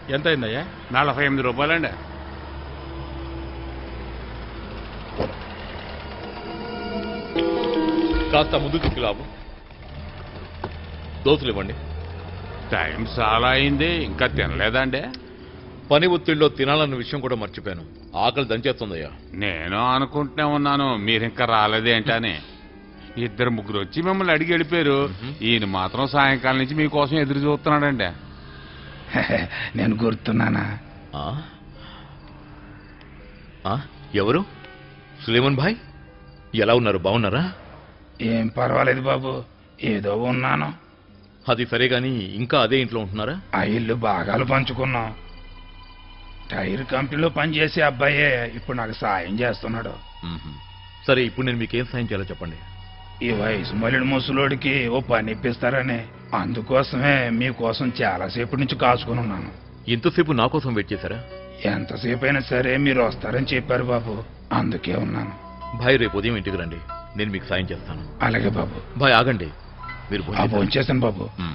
ఎంత అయిందయ్యా నలభై ఎనిమిది రూపాయలండి కాస్త ముందుకు తీసుకురాము దోశలు ఇవ్వండి టైం చాలా అయింది ఇంకా తినలేదండి పని ఒత్తిడిలో తినాలన్న విషయం కూడా మర్చిపోయాను ఆకలి దంచేస్తుందయ్యా నేను అనుకుంటూనే ఉన్నాను మీరు ఇంకా రాలేదేంటని ఇద్దరు ముగ్గురు వచ్చి మిమ్మల్ని అడిగి వెళ్ళిపోయారు ఈయన మాత్రం సాయంకాలం నుంచి మీకోసం ఎదురు చూస్తున్నాడండి నేను గుర్తున్నానా ఆ? ఆ? ఎవరు సులేమన్ భాయ్ ఎలా ఉన్నారు బాగున్నారా ఏం పర్వాలేదు బాబు ఏదో ఉన్నాను అది సరే గాని ఇంకా అదే ఇంట్లో ఉంటున్నారా ఆ ఇల్లు భాగాలు పంచుకున్నాం టైర్ కంపెనీలో పనిచేసే అబ్బాయే ఇప్పుడు నాకు సాయం చేస్తున్నాడు మ్మ్. సరే ఇప్పుడు నేను మీకేం సాయం చేయాలో చెప్పండి ఈ వయసు మళ్ళీ ముసలోడికి ఓ పని ఇప్పిస్తారని అందుకోసమే మీకోసం చాలాసేపు నుంచి కాచుకుని ఉన్నాను ఇంతసేపు నా కోసం వెయిట్ చేశారా ఎంతసేపు అయినా సరే మీరు వస్తారని చెప్పారు బాబు అందుకే ఉన్నాను భాయ్ రేపు ఉదయం ఇంటికి రండి నేను మీకు సాయం చేస్తాను అలాగే బాబు భాయ్ ఆగండి మీరు ఆ భోంచేశారా? భోంచేసాను బాబు మ్మ్.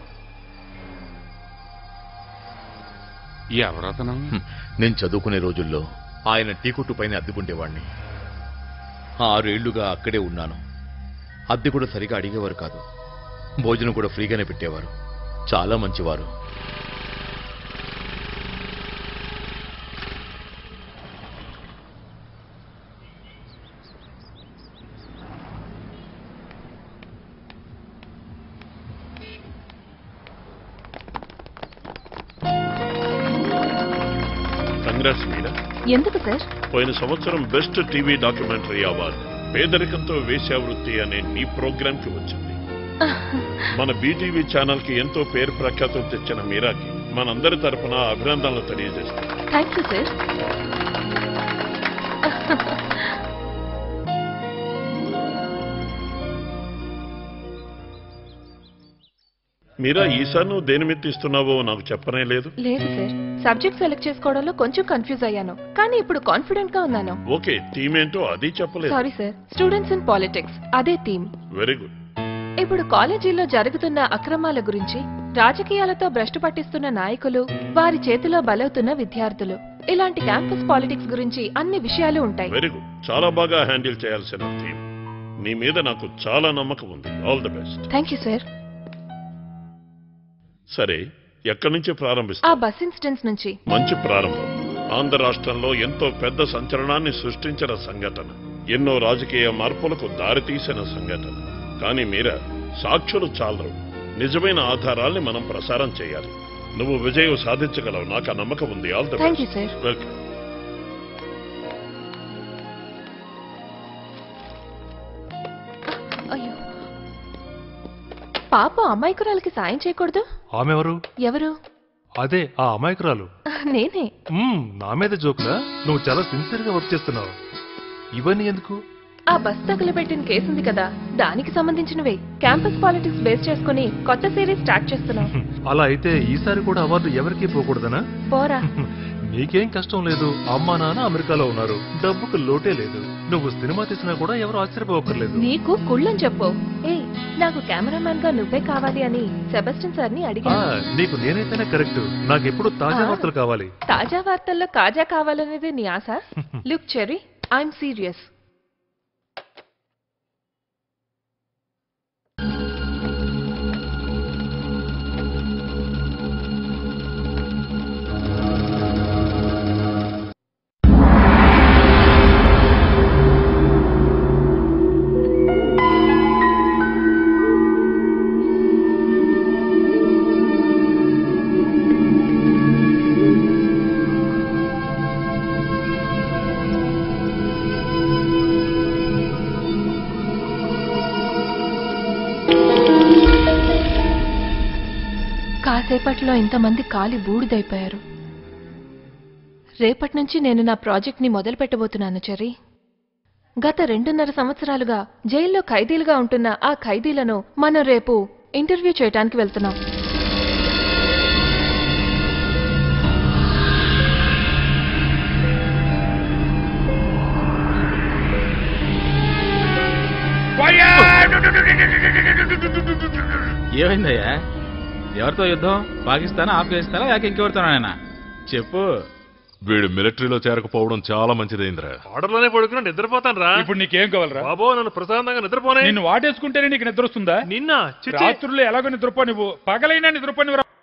ఎవరతను హ్మ్. నేను చదువుకునే రోజుల్లో ఆయన టీ కొట్టు పైన అద్దెకుండేవాడిని ఆరేళ్లుగా అక్కడే ఉన్నాను అద్దె కూడా సరిగా అడిగేవారు కాదు భోజనం కూడా ఫ్రీగానే పెట్టేవారు చాలా మంచివారు కంగ్రాట్స్ మీరా ఎందుకు సార్ పోయిన సంవత్సరం బెస్ట్ టీవీ డాక్యుమెంటరీ అవార్డు పేదరికంతో వేశ్యావృత్తి అనే నీ ప్రోగ్రామ్ కి వచ్చింది మన బీటీవీ ఛానల్ కి ఎంతో పేరు ప్రఖ్యాతులు తెచ్చిన మీరాకి మనందరి తరపున అభినందనలు తెలియజేస్తాం థ్యాంక్ యూ సార్ మీరా ఈసారి నువ్వు దేని మీద తీస్తున్నావో నాకు చెప్పనే లేదు లేదు సార్ సబ్జెక్ట్ సెలెక్ట్ చేసుకోవడంలో కొంచెం కన్ఫ్యూజ్ అయ్యాను కానీ ఇప్పుడు కాన్ఫిడెంట్ గా ఉన్నాను ఓకే థీమ్ ఏంటో అది చెప్పలేదు sorry sir students in politics అదే థీమ్ వెరీ గుడ్ ఇప్పుడు కాలేజీల్లో జరుగుతున్న అక్రమాల గురించి రాజకీయాలతో భ్రష్టు పట్టిస్తున్న నాయకులు వారి చేతిలో బలవుతున్న విద్యార్థులు ఇలాంటి క్యాంపస్ పాలిటిక్స్ గురించి అన్ని విషయాలు ఉంటాయి వెరీ గుడ్ చాలా బాగా హ్యాండిల్ చేయాల్సిన థీమ్ నీ మీద నాకు చాలా నమ్మకం ఉంది all the best thank you sir సరే ఎక్కడి నుంచి ఆ ప్రారంభిస్తా బస్ ఇన్సిడెంట్స్ నుంచి మంచి ప్రారంభం ఆంధ్ర రాష్ట్రంలో ఎంతో పెద్ద సంచలనాన్ని సృష్టించిన సంఘటన ఎన్నో రాజకీయ మార్పులకు దారితీసిన సంఘటన కానీ మీరా సాక్షులు చాలరు నిజమైన ఆధారాల్ని మనం ప్రసారం చేయాలి నువ్వు విజయం సాధించగలవు నాకు ఆ నమ్మకం ఉంది all the thank you sir welcome అయ్యో పాప అమాయకురాలకి సాయం చేయకూడదు ఆమెవరు ఎవరు అదే ఆ అమాయకురాలు నేనే మ్మ్, నా మీద జోకులా నువ్వు చాలా సిన్సియర్ గా వర్క్ చేస్తున్నావు ఇవన్నీ ఎందుకు ఆ బస్ తగలబెట్టిన కేసు ఉంది కదా దానికి సంబంధించినవే క్యాంపస్ పాలిటిక్స్ బేస్ చేసుకుని కొత్త సిరీస్ స్టార్ట్ చేస్తున్నాం అలా అయితే ఈసారి కూడా అవార్డు ఎవరికీ పోకూడదనా పోరా నీకేం కష్టం లేదు అమ్మా నాన్న అమెరికాలో ఉన్నారు డబ్బుకు లోటే లేదు నువ్వు సినిమా తీసినా కూడా ఎవరు ఆశ్చర్యపోకర్లేదు నీకు కుళ్ళని చెప్పు ఏ నాకు కెమెరామ్యాన్ గా నువ్వే కావాలి అని సెబస్టిన్ సార్ ని ఆ, అడిగాను నీకు నేనైతేనే కరెక్ట్ నాకు ఎప్పుడు తాజా ఆ. వార్తలు కావాలి తాజా వార్తల్లో కాజా కావాలనేది నీ ఆశ లుక్ చెరీ ఐఎమ్ సీరియస్ కాసేపట్లో ఇంతమంది కాలి బూడిదైపోయారు రేపటి నుంచి నేను నా ప్రాజెక్ట్ని మొదలు పెట్టబోతున్నాను చెర్రీ గత రెండున్నర సంవత్సరాలుగా జైల్లో ఖైదీలుగా ఉంటున్న ఆ ఖైదీలను మనం రేపు ఇంటర్వ్యూ చేయడానికి వెళ్తున్నాం ఏమైందయ్యా ఎవరితో యుద్ధం పాకిస్తాన్ ఆఫ్ఘనిస్తానా లేక ఇంకెవరితోనైనా చెప్పు వీడు మిలిటరీలో చేరకపోవడం చాలా మంచిదైందిరా ఆర్డర్లోనే పడుకుని నిద్రపోతాను రా ఇప్పుడు నీకేం కావాలరా బాబో నన్ను ప్రశాంతంగా నిద్రపోనే నిన్ను వాటేసుకుంటేనే నీకు నిద్ర వస్తుందా నిన్న చిచ్చి రాత్రుల్లో ఎలాగో నిద్రపో నువ్వు పగలైనా నిద్రపోనివరా